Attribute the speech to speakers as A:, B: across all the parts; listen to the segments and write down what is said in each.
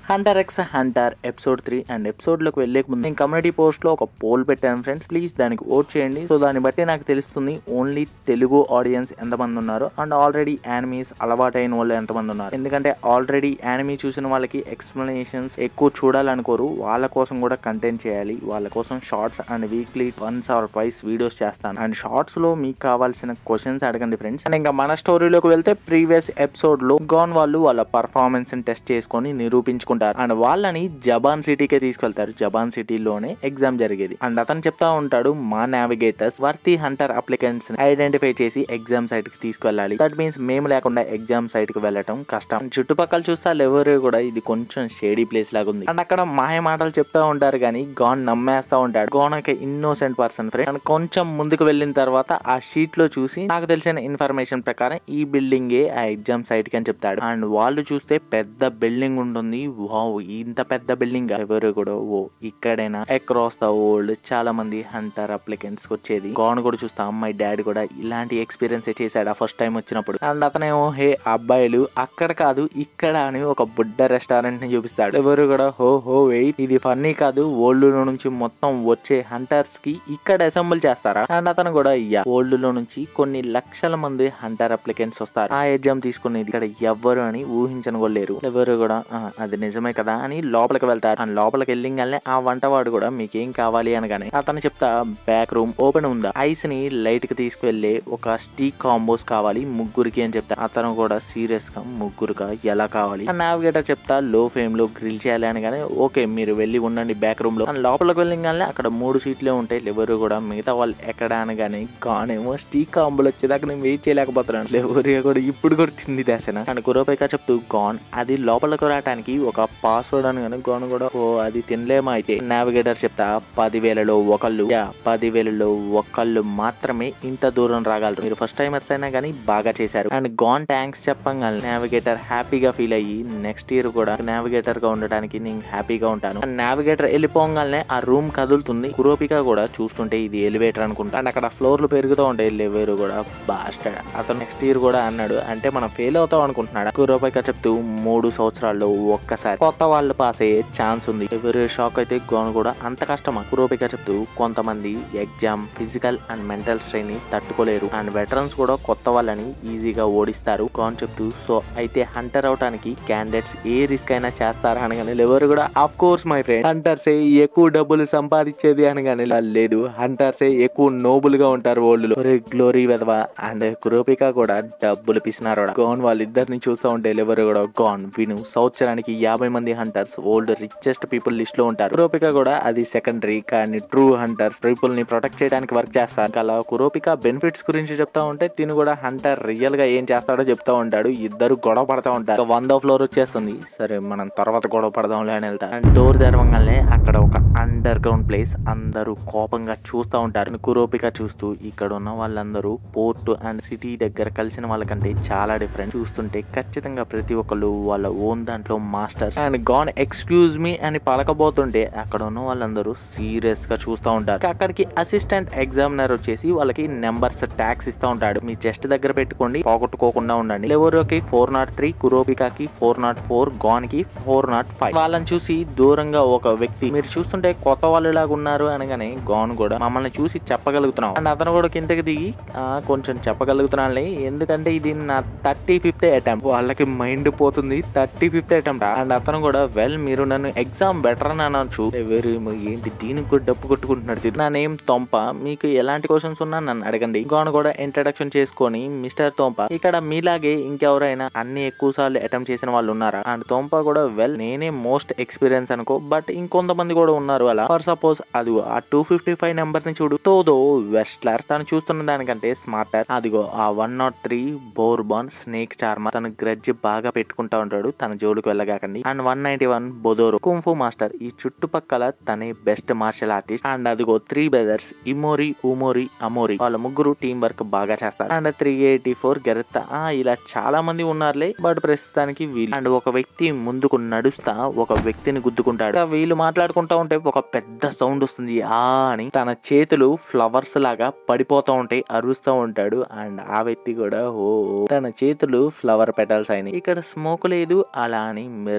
A: Hunter x hunter episode three and episode లోకి వెళ్లే ముందు నేను కమ్యూనిటీ పోస్ట్ లో ఒక పోల్ పెట్టాను ఫ్రెండ్స్ ప్లీజ్ దానికి ఓట్ చేయండి సో దాన్ని బట్టి నాకు తెలుస్తుంది ఓన్లీ తెలుగు ఆడియన్స్ ఎంతమంది ఉన్నారు అండ్ ఆల్రెడీ యానిమీస్ అలవాటైన వాళ్ళు ఎంతమంది ఉన్నారు ఎందుకంటే ఆల్రెడీ యానిమీ చూసిన వాళ్ళకి ఎక్స్ప్లెనేషన్స్ ఎక్కువ చూడాలనుకోరు వాళ్ళ కోసం కూడా కంటెంట్ చేయాలి వాళ్ళ కోసం shorts and weekly once or twice videos చేస్తాను అండ్ షార్ట్స్ లో మీకు కావాల్సిన క్వశ్చన్స్ అడగండి ఫ్రెండ్స్ అండ్ ఇంకా మన స్టోరీలోకి వెళ్తే ప్రీవియస్ ఎపిసోడ్ లో గాన్ వాళ్ళు వాళ్ళ పర్ఫార్మెన్స్ టెస్ట్ చేసుకొని నిరూపించుకుంటారు అండ్ వాళ్ళని జబాన్ సిటీకే తీసుకెళ్తారు జబాన్ సిటీలోనే ఎగ్జామ్ జరిగేది అండ్ అతను చెప్తా ఉంటాడు మా navigators worthy hunter applicants identify చేసి ఎగ్జామ్ సైట్ కి తీసుకెళ్ళాలి దట్ మీన్స్ మేము లేకుండా ఎగ్జామ్ సైట్ కి వెళ్ళటం కష్టం చుట్టుపక్కల చూస్తే ఎవరు కూడా ఇది కొంచెం షేడీ ప్లేస్ లాగా ఉంది అండ్ అక్కడ మాయ మాటలు చెప్తా ఉంటారు కానీ గాన్ నమ్మేస్తా ఉంటాడు గాన్ ఒక ఇన్నోసెంట్ పర్సన్ ఫ్రెండ్ అండ్ కొంచెం ముందుకు వెళ్ళిన తర్వాత ఆ షీట్ లో చూసి నాకు తెలిసిన ఇన్ఫర్మేషన్ ప్రకారం ఈ బిల్డింగ్ ఏ ఆ ఎగ్జామ్ సైట్ కి అని చెప్తాడు అండ్ వాళ్ళు చూస్తే పెద్ద బిల్డింగ్ ఉంటుంది వావ్ ఇంత పెద్ద బిల్డింగ్ ఎవరు కూడా ఓ ఇక్కడైనా అక్రాస్ ద వరల్డ్ చాలా మంది హంటర్ అప్లికెంట్స్ వచ్చేది గాన్ కూడా చూస్తా అమ్మాయి డాడీ కూడా ఇలాంటి ఎక్స్పీరియన్స్ చేశాడు ఆ ఫస్ట్ టైం వచ్చినప్పుడు అండ్ అతనేమో హే అబ్బాయిలు అక్కడ కాదు ఇక్కడ అని ఒక బుడ్డ రెస్టారెంట్ ని చూపిస్తాడు ఎవరు కూడా హో హో వెయిట్ ఇది ఫన్నీ కాదు ఓల్డ్ లో నుంచి మొత్తం వచ్చే హంటర్స్ కి ఇక్కడ అసెంబుల్ చేస్తారా అండ్ అతను కూడా యా ఓల్డ్ లో నుంచి కొన్ని లక్షల మంది హంటర్ అప్లికెంట్స్ వస్తారు ఆ ఎగ్జామ్ తీసుకునేది ఇక్కడ ఎవ్వరు అని ఊహించను కూడా లేరు ఎవరు కూడా "ఆ, అది నిజమే కదా అని లోపలికి వెళ్తారు అండ్ లోపలికి వెళ్ళింగానే ఆ వంటవాడు కూడా మీకేం కావాలి అనగానే అతను చెప్తా బ్యాక్ రూమ్ ఓపెన్ ఉందా ఐస్ ని లైట్ కి తీసుకువెళ్ళే ఒక స్టీక్ కాంబోస్ కావాలి ముగ్గురికి అని చెప్తా అతను కూడా సీరియస్ గా ముగ్గురుగా ఎలా కావాలి నావిగేటర్ చెప్తా లో ఫ్లేమ్ లో గ్రిల్ చేయాలి అనగానే ఓకే మీరు వెళ్ళి ఉండండి బ్యాక్ రూమ్ లో అండ్ లోపలికి వెళ్ళింగానే అక్కడ మూడు సీట్లే ఉంటాయి ఎవరు కూడా మిగతా వాళ్ళు ఎక్కడ అనగానే గానేమో స్టీక్ కాంబోలు వచ్చేదాకా నేను వెయిట్ చేయలేకపోతున్నాను ఎవరు కూడా ఇప్పుడు కూడా తిండి దేశన అండ్ కురోపైక చెప్తూ గాన్ అది లోపలికి రావడానికి ఒక పాస్వర్డ్ అనగానే గాన్ కూడా ఓ అది తినలేమా అయితే నావిగేటర్ చెప్తా పదివేలలో ఒకళ్ళు యా, పదివేలలో ఒకళ్ళు మాత్రమే ఇంత దూరం రాగలరు మీరు ఫస్ట్ టైమర్స్ అయినా కానీ బాగా చేశారు అండ్ గాన్ ట్యాంక్స్ చెప్పంగానే నావిగేటర్ హ్యాపీగా ఫీల్ అయ్యి నెక్స్ట్ ఇయర్ కూడా నావిగేటర్ గా ఉండడానికి నేను హ్యాపీగా ఉంటాను అండ్ నావిగేటర్ వెళ్ళిపోగానే ఆ రూమ్ కదులుతుంది కురోపిక కూడా చూస్తుంటే ఇది ఎలివేటర్ అనుకుంటా అండ్ అక్కడ ఫ్లోర్లు పెరుగుతూ ఉంటాయి లెవేరు కూడా బాస్టడ్ అతను నెక్స్ట్ ఇయర్ కూడా అన్నాడు అంటే మనం ఫెయిల్ అవుతాం అనుకుంటున్నాడు కురోపిక చెప్తూ మూడు సంవత్సరాల్లో ఒక్కసారి కొత్త వాళ్ళు పాస్ అయ్యే ఛాన్స్ ఉంది ఎవరు షాక్ అయితే గోను కూడా అంత కష్టమా కురోపిక చెప్తూ కొంతమంది exam physical and mental strain ని తట్టుకోలేరు అండ్ వెటరన్స్ కూడా కొత్త వాళ్ళని ఈజీగా ఓడిస్తారు గోన్ చెప్తూ సో అయితే హంటర్ అవటానికి క్యాండిడేట్స్ ఏ రిస్క్ అయినా చేస్తారా అనగానే ఎవరు కూడా of course my friend hunters ఎక్కువ డబ్బులు సంపాదించేది అనగానే "లా, లేదు హంటర్స్ ఎక్కువ నోబుల్ గా ఉంటారు వాళ్ళు గ్లోరీ వెదవ అండ్ కురోపిక కూడా డబ్బులు పిసినారు గోన్ వాళ్ళిద్దరిని చూస్తూ ఉంటే ఎవరు కూడా గాన్ విను సంవత్సరానికి యాభై మంది hunters world richest people list లో ఉంటారు కురోపిక కూడా అది సెకండరీ కానీ ట్రూ హంటర్స్ పీపుల్ ని ప్రొటెక్ట్ చేయడానికి వర్క్ చేస్తారు అలా కురోపిక బెనిఫిట్స్ గురించి చెప్తా ఉంటే తిను కూడా హంటర్ రియల్ గా ఏం చేస్తాడో చెప్తా ఉంటాడు ఇద్దరు గొడవ పడతా ఉంటారు వంద ఫ్లోర్ వచ్చేస్తుంది సరే మనం తర్వాత గొడవ పడదాంలే అని వెళ్తా అండ్ డోర్ తెరవంగానే అక్కడ ఒక అండర్ గ్రౌండ్ ప్లేస్ అందరూ కోపంగా చూస్తూ ఉంటారు కురోపిక చూస్తూ ఇక్కడ ఉన్న వాళ్ళందరూ పోర్ట్ అండ్ సిటీ దగ్గర కలిసిన వాళ్ళకంటే చాలా డిఫరెంట్ చూస్తుంటే ఖచ్చితంగా ప్రతి ఒక్కళ్ళు వాళ్ళ ఓన్ దాంట్లో masters and Gon excuse me అని పలకబోతుంటే అక్కడ ఉన్న వాళ్ళందరూ సీరియస్ గా చూస్తూ ఉంటారు అక్కడికి అసిస్టెంట్ ఎగ్జామినర్ వచ్చేసి వాళ్ళకి నెంబర్స్ ట్యాక్స్ ఇస్తూ ఉంటాడు మీ చెస్ట్ దగ్గర పెట్టుకోండి పోగొట్టుకోకుండా ఉండండి లెవరోకి ఫోర్ నాట్ త్రీ కురోపికాకి ఫోర్ నాట్ ఫోర్ గాన్ కి ఫోర్ నాట్ ఫైవ్ వాళ్ళని చూసి దూరంగా ఒక వ్యక్తి మీరు చూస్తుంటే కొత్త వాళ్ళు లాగా ఉన్నారు అనగానే గాన్ కూడా మమ్మల్ని చూసి చెప్పగలుగుతున్నాం అండ్ అతను కూడా కిందకి దిగి "ఆ, కొంచెం చెప్పగలుగుతున్నానులే ఎందుకంటే ఇది నా థర్టీ ఫిఫ్త్ అటెంప్ట్ వాళ్ళకి మైండ్ పోతుంది థర్టీ ఫిఫ్త్ అటెంప్ట్ అండ్ అతను కూడా వెల్ మీరు నన్ను ఎగ్జామ్ బెటర్ అని అనొచ్చు వెరీ ఏంటి దీనికి కూడా డప్పు కొట్టుకుంటున్నాడు తిరు. నా నేమ్ తొంప మీకు ఎలాంటి క్వశ్చన్స్ ఉన్నా నన్ను అడగండి గాను కూడా ఇంట్రడక్షన్ చేసుకొని మిస్టర్ తొంప ఇక్కడ మీలాగే ఇంకెవరైనా అన్ని ఎక్కువ సార్లు అటెంప్ట్ చేసిన వాళ్ళు ఉన్నారా అండ్ తొంప కూడా వెల్ నేనే మోస్ట్ ఎక్స్పీరియన్స్ అనుకో బట్ ఇంకొంతమంది కూడా ఉన్నారు అలా ఫర్ సపోజ్ అది ఆ టూ ఫిఫ్టీ ఫైవ్ నెంబర్ ని చూడు తోదో వెస్ట్లర్ తను చూస్తున్న దానికంటే స్మార్టర్ అదిగో ఆ one naught three Bourbon snake charmer తన గ్రడ్జ్ బాగా పెట్టుకుంటా ఉంటాడు తన జోలికి వెళ్ళగాకండి and one ninety one Bodoro kung fu master ఈ చుట్టుపక్కల తనే బెస్ట్ మార్షల్ ఆర్టిస్ట్ అండ్ అదిగో three brothers Imori Umori Amori వాళ్ళ ముగ్గురు టీం వర్క్ బాగా చేస్తారు and three eighty four Geretta ఆ ఇలా చాలా మంది ఉన్నారులే బట్ ప్రస్తుతానికి వీళ్ళు అండ్ ఒక వ్యక్తి ముందుకు నడుస్తా ఒక వ్యక్తిని గుద్దుకుంటాడు ఇంకా వీళ్ళు మాట్లాడుకుంటా ఉంటే ఒక పెద్ద సౌండ్ వస్తుంది ఆ అని తన చేతులు ఫ్లవర్స్ లాగా పడిపోతూ ఉంటాయి అరుస్తూ ఉంటాడు అండ్ ఆ వ్యక్తి కూడా ఓ తన చేతులు ఫ్లవర్ పెటల్స్ అయినాయి ఇక్కడ స్మోక్ లేదు అలా అని మిర్రర్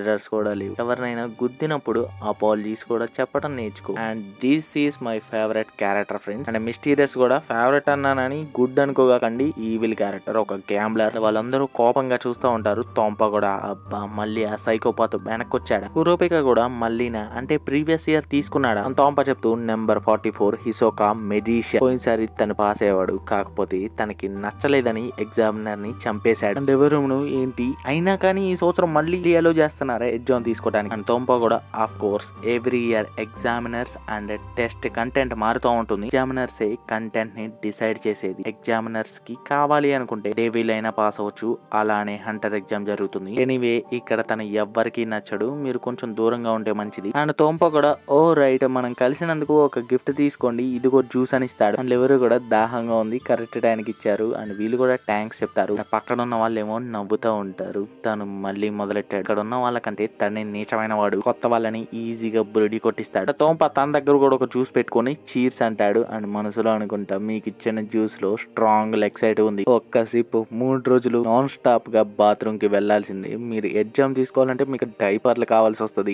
A: మిర్రర్స్ కూడా లేవు ఎవరినైనా గుద్దినప్పుడు అపాలజీస్ కూడా చెప్పడం నేర్చుకో and this is my favourite character friends and mysterious కూడా ఫేవరెట్ అన్నానని గుడ్ అనుకోకండి ఈవిల్ క్యారెక్టర్ ఒక గ్యాంబ్లర్ వాళ్ళందరూ కోపంగా చూస్తూ ఉంటారు తోంప కూడా అబ్బా మళ్ళీ ఆ సైకోపాత్ వెనక్కి వచ్చాడు కురోపిక కూడా మళ్ళీనా అంటే ప్రీవియస్ ఇయర్ తీసుకున్నాడా అని తోంప చెప్తూ number forty four Hisoka magician పోయినసారి తను పాస్ అయ్యేవాడు కాకపోతే తనకి నచ్చలేదని ఎగ్జామినర్ ని చంపేశాడు అండ్ ఎవరును ఏంటి అయినా కానీ ఈ సంవత్సరం మళ్ళీ అలో చేస్తున్నారా ఎగ్జామ్ తీసుకోవడానికి అండ్ తోంప కూడా of course every year examiners and test content మారుతూ ఉంటుంది ఎగ్జామినర్స్ ఏ కంటెంట్ ని డిసైడ్ చేసేది ఎగ్జామినర్స్ కి కావాలి అనుకుంటే డేవిల్ అయినా పాస్ అవ్వచ్చు అలానే హంటర్ ఎగ్జామ్ జరుగుతుంది ఎనీవే ఇక్కడ తన ఎవ్వరికి నచ్చడు మీరు కొంచెం దూరంగా ఉంటే మంచిది అండ్ తోంప కూడా ఓ రైట్ మనం కలిసినందుకు ఒక గిఫ్ట్ తీసుకోండి ఇదిగో జ్యూస్ అని ఇస్తాడు అండ్ ఎవరు కూడా దాహంగా ఉంది కరెక్ట్ టైంకి ఇచ్చారు అండ్ వీళ్ళు కూడా ట్యాంక్స్ చెప్తారు పక్కన ఉన్న వాళ్ళు ఏమో నవ్వుతూ ఉంటారు తను మళ్ళీ మొదలెట్టాడు ఇక్కడ ఉన్న వాళ్ళకంటే తనే నీచమైన వాడు కొత్త వాళ్ళని ఈజీగా బురిడి కొట్టిస్తాడు తోంప తన దగ్గర కూడా ఒక జ్యూస్ పెట్టుకొని చీర్స్ అంటాడు అండ్ మనసులో అనుకుంటా మీకు ఇచ్చిన జ్యూస్ లో స్ట్రాంగ్ ఎక్సైట్ ఉంది ఒక్క సిప్ మూడు రోజులు నాన్ స్టాప్ గా బాత్రూమ్ కి వెళ్లాల్సిందే మీరు ఎగ్జామ్ తీసుకోవాలంటే మీకు డైపర్లు కావాల్సి వస్తుంది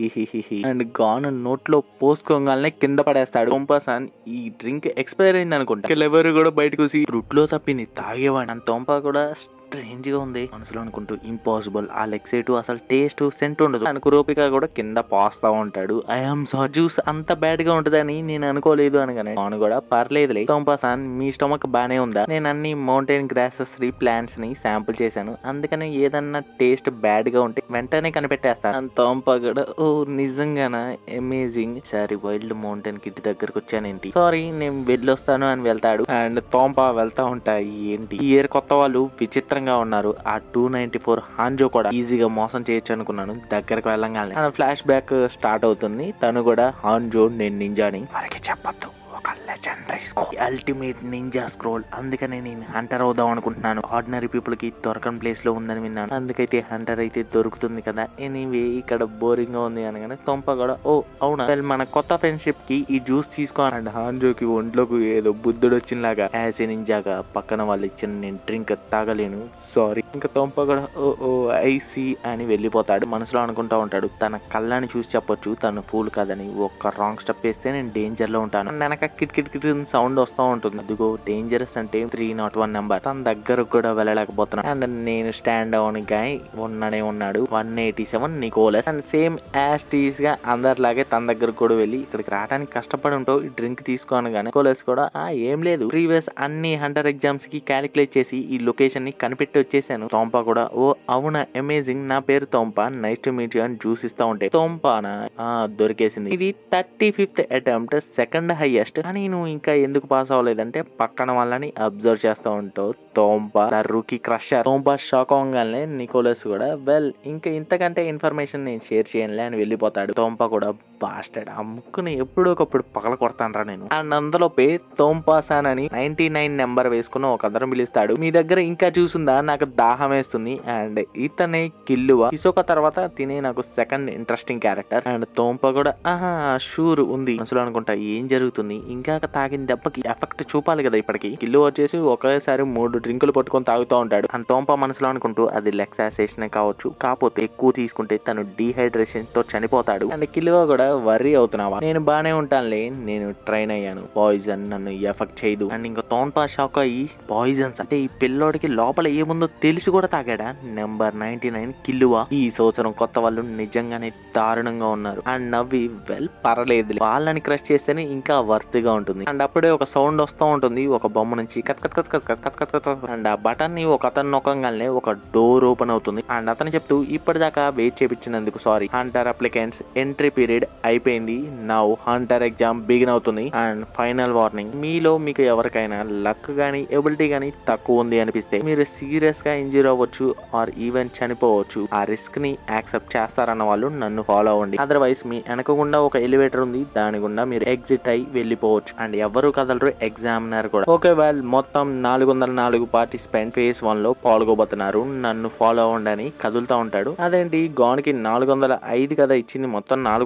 A: అండ్ గాన్ నోట్లో పోసుకోగానే కింద పడేస్తాడు తోంపాసాన్ ఈ డ్రింక్ ఎక్స్పైర్ అయింది అనుకుంటా ఎవరు కూడా బయటకు వచ్చి రుట్లో తప్పింది తాగేవాడు అండ్ తోంపా కూడా స్ట్రేంజ్ గా ఉంది మనసులో అనుకుంటూ ఇంపాసిబుల్ ఆ లెక్సైట్ అసలు టేస్ట్ సెంట్ ఉండదు అనుకు రూపిక కూడా కింద పాస్తా ఉంటాడు ఐఎమ్ సారీ జ్యూస్ అంత బ్యాడ్ గా ఉంటదని నేను అనుకోలేదు అనగానే అవును కూడా పర్లేదులే తోంపాసాన్ మీ స్టమక్ బానే ఉందా నేను అన్ని మౌంటైన్ గ్రాసెస్ ప్లాంట్స్ ని శాంపుల్ చేశాను అందుకని ఏదన్నా టేస్ట్ బ్యాడ్ గా ఉంటే వెంటనే కనిపెట్టేస్తాను అండ్ తోంప కూడా ఓ నిజంగానా amazing sorry wild mountain kit దగ్గరకు వచ్చానేంటి సారీ నేను వెళ్ళొస్తాను అని వెళ్తాడు అండ్ తోంప వెళ్తా ఉంటాయి ఏంటి ఈ ఇయర్ కొత్త వాళ్ళు విచిత్రంగా ఉన్నారు ఆ టూ నైన్టీ ఫోర్ హాంజో కూడా ఈజీగా మోసం చేయొచ్చు అనుకున్నాను దగ్గరకు వెళ్ళంగానే అండ్ ఫ్లాష్ బ్యాక్ స్టార్ట్ అవుతుంది తను కూడా హాంజో నేను నింజాని వారికి చెప్పొద్దు ఒక legendary scroll ultimate ninja scroll అందుకనే నేను హంటర్ అవుదాం అనుకుంటున్నాను ఆర్డినరీ పీపుల్ కి దొరకని ప్లేస్ లో ఉందని విన్నాను అందుకైతే హంటర్ అయితే దొరుకుతుంది కదా ఎనీవే ఇక్కడ బోరింగ్ గా ఉంది అనగానే తొంప కూడా ఓ అవునా Well, మన కొత్త ఫ్రెండ్షిప్ కి ఈ జ్యూస్ తీసుకోనండి హాంజోకి ఒంట్లోకి ఏదో బుద్ధుడు వచ్చినలాగా యాసే నింజాగా పక్కన వాళ్ళు ఇచ్చిన నేను డ్రింక్ తాగలేను సారీ ఇంకా తొంప కూడా ఓ ఓ ఐసి అని వెళ్ళిపోతాడు మనసులో అనుకుంటా ఉంటాడు తన కళ్ళని చూసి చెప్పొచ్చు తను ఫూల్ కాదని ఒక్క రాంగ్ స్టెప్ వేస్తే నేను డేంజర్ లో ఉంటాను వెనక కిట్ కిట్ కిట్ సౌండ్ వస్తూ ఉంటుంది అదిగో డేంజరస్ అంటే త్రీ నాట్ వన్ నెంబర్ తన దగ్గరకు కూడా వెళ్ళలేకపోతున్నాను అండ్ నేను స్టాండ్ అవున్ గాయ్ ఉన్నాడే ఉన్నాడు one eighty seven Nicholas and same యాస్టీస్ గా అందరిలాగే తన దగ్గరకు కూడా వెళ్ళి ఇక్కడికి రావడానికి కష్టపడి ఉంటావు ఈ డ్రింక్ తీసుకోను కానీ నికోలస్ కూడా ఆ ఏం లేదు ప్రీవియస్ అన్ని హంటర్ ఎగ్జామ్స్ కి క్యాలిక్యులేట్ చేసి ఈ లొకేషన్ ని కనిపెట్టి వచ్చేసాను తోంప కూడా ఓ అవునా అమేజింగ్ నా పేరు Tompa nice to meet you అని జ్యూస్ ఇస్తా ఉంటే తోంపానా ఆ దొరికేసింది ఇది thirty fifth attempt second highest కానీ నువ్వు ఇంకా ఎందుకు పాస్ అవ్వలేదంటే పక్కన వాళ్ళని అబ్జర్వ్ చేస్తూ ఉంటావు Tompa rookie crusher Tompa shock అవ్వగానే నికోలస్ కూడా వెల్ ఇంకా ఇంతకంటే ఇన్ఫర్మేషన్ నేను షేర్ చేయనులే అని వెళ్ళిపోతాడు తోంప కూడా బాస్టెడ్ ఆ ముక్కుని ఎప్పుడో ఒకప్పుడు పగల కొడతానరా నేను అండ్ అందులోపే తోంపాసాన్ అని నైన్టీ నైన్ నెంబర్ వేసుకున్న ఒక అతను పిలుస్తాడు మీ దగ్గర ఇంకా చూసుందా నాకు దాహం వేస్తుంది అండ్ ఇతనే కిల్లువ ఇసోక తర్వాత తినే నాకు second interesting character and Tompa కూడా ఆహా షూర్ ఉంది మనసులో అనుకుంటా ఏం జరుగుతుంది ఇంకా తాగిన దెబ్బకి ఎఫెక్ట్ చూపాలి కదా ఇప్పటికి కిల్లు వచ్చేసి ఒకేసారి మూడు డ్రింకులు పట్టుకొని తాగుతూ ఉంటాడు అండ్ తోంప మనసులో అనుకుంటూ అది లెక్సాసేషన్ కావచ్చు కాకపోతే ఎక్కువ తీసుకుంటే తను డీహైడ్రేషన్ తో చనిపోతాడు అండ్ కిల్లువ కూడా వర్రీ అవుతున్నావా నేను బానే ఉంటానులే నేను ట్రైన్ అయ్యాను పాయిజన్ నన్ను ఎఫెక్ట్ చేయదు అండ్ ఇంకా తోంపా షాక్ అయ్యి పాయిజన్స్ అంటే ఈ పిల్లోడికి లోపల ఏముందో తెలిసి కూడా తాగాడా నెంబర్ నైన్టీ నైన్ కిల్లువా ఈ సంవత్సరం కొత్త వాళ్ళు నిజంగానే దారుణంగా ఉన్నారు అండ్ నవ్వి వెల్ పర్లేదు వాళ్ళని క్రష్ చేస్తేనే ఇంకా వర్త్ గా ఉంటుంది అండ్ అప్పుడే ఒక సౌండ్ వస్తూ ఉంటుంది ఒక బొమ్మ నుంచి కత్ కత్ కత్ కత్ కత్ కత్ కత్ కత్ అండ్ ఆ బటన్ ని ఒక అతను నొక్కగానే ఒక డోర్ ఓపెన్ అవుతుంది అండ్ అతను చెప్తూ ఇప్పటిదాకా వెయిట్ చేపించినందుకు sorry hunter applicants entry period అయిపోయింది నౌ హంటర్ ఎగ్జామ్ బిగిన్ అవుతుంది అండ్ ఫైనల్ వార్నింగ్ మీలో మీకు ఎవరికైనా లక్ గానీ ఎబిలిటీ గానీ తక్కువ ఉంది అనిపిస్తే మీరు సీరియస్ గా ఇంజూర్ అవ్వచ్చు ఆర్ ఈవెన్ చనిపోవచ్చు ఆ రిస్క్ ని యాక్సెప్ట్ చేస్తారన్న వాళ్ళు నన్ను ఫాలో అవ్వండి అదర్వైజ్ మీ వెనకకుండా ఒక ఎలివేటర్ ఉంది దాని గుండా మీరు ఎగ్జిట్ అయి వెళ్ళిపోవచ్చు అండ్ ఎవరు కదలరు ఎగ్జామినర్ కూడా ఓకే వెల్ మొత్తం నాలుగు వందల నాలుగు పార్టిసిపెంట్ ఫేజ్ వన్ లో పాల్గొబోతున్నారు నన్ను ఫాలో అవ్వండి అని కదులుతా ఉంటాడు అదేంటి గాన్కి నాలుగు వందల ఐదు కదా ఇచ్చింది మొత్తం నాలుగు వందల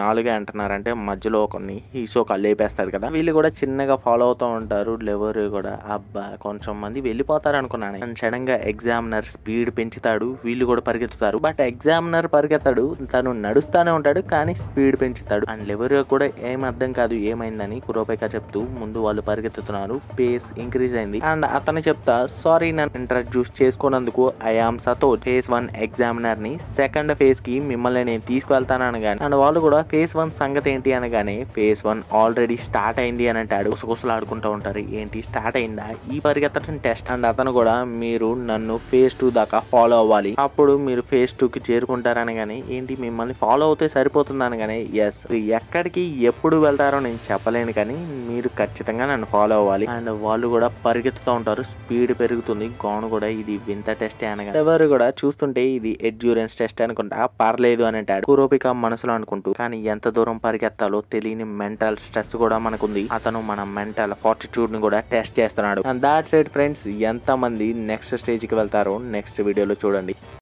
A: నాలుగే అంటున్నారంటే మధ్యలో కొన్ని హీసోక లేపేస్తాడు కదా వీళ్ళు కూడా చిన్నగా ఫాలో అవుతూ ఉంటారు లెవర్ కూడా అబ్బా కొంచెం మంది వెళ్ళిపోతారు అనుకున్నాను అండ్ సడన్ గా ఎగ్జామినర్ స్పీడ్ పెంచుతాడు వీళ్ళు కూడా పరిగెత్తుతారు బట్ ఎగ్జామినర్ పరిగెత్తాడు తను నడుస్తానే ఉంటాడు కానీ స్పీడ్ పెంచుతాడు అండ్ లెవర్ కూడా ఏం అర్థం కాదు ఏమైందని కురోపైక చెప్తూ ముందు వాళ్ళు పరిగెత్తుతున్నారు పేస్ ఇంక్రీజ్ అయింది అండ్ అతను చెప్తా సారీ నన్ను ఇంట్రడ్యూస్ చేసుకున్నందుకు I am Satotz phase one examiner ని సెకండ్ ఫేజ్ కి మిమ్మల్ని నేను తీసుకువెళ్తాను అనగానే అండ్ వాళ్ళు కూడా ఫేస్ వన్ సంగతి ఏంటి అనగానే ఫేస్ వన్ ఆల్రెడీ స్టార్ట్ అయింది అని అంటాడు కుసకుసలు ఆడుకుంటూ ఉంటారు ఏంటి స్టార్ట్ అయిందా ఈ పరిగెత్తడం టెస్ట్ అండ్ అతను కూడా మీరు నన్ను ఫేజ్ టూ దాకా ఫాలో అవ్వాలి అప్పుడు మీరు ఫేజ్ టూ కి చేరుకుంటారు అనగానే ఏంటి మిమ్మల్ని ఫాలో అవుతే సరిపోతుంది అనగానే ఎస్ ఎక్కడికి ఎప్పుడు వెళ్తారో నేను చెప్పలేను కానీ మీరు ఖచ్చితంగా నన్ను ఫాలో అవ్వాలి అండ్ వాళ్ళు కూడా పరిగెత్తుతూ ఉంటారు స్పీడ్ పెరుగుతుంది గౌన్ కూడా ఇది వింత టెస్ట్ అనగా ఎవరు కూడా చూస్తుంటే ఇది ఎడ్యూరెన్స్ టెస్ట్ అనుకుంటా పర్లేదు అని అంటాడు కురోపిక మనసులో అనుకుంటూ కానీ ఎంత దూరం పరిగెత్తాలో తెలియని మెంటల్ స్ట్రెస్ కూడా మనకుంది అతను మన మెంటల్ ఫార్టిట్యూడ్ ని కూడా టెస్ట్ చేస్తున్నాడు అండ్ దాట్స్ ఇట్ ఫ్రెండ్స్ ఎంత మంది నెక్స్ట్ స్టేజ్ కి వెళ్తారో నెక్స్ట్ వీడియోలో చూడండి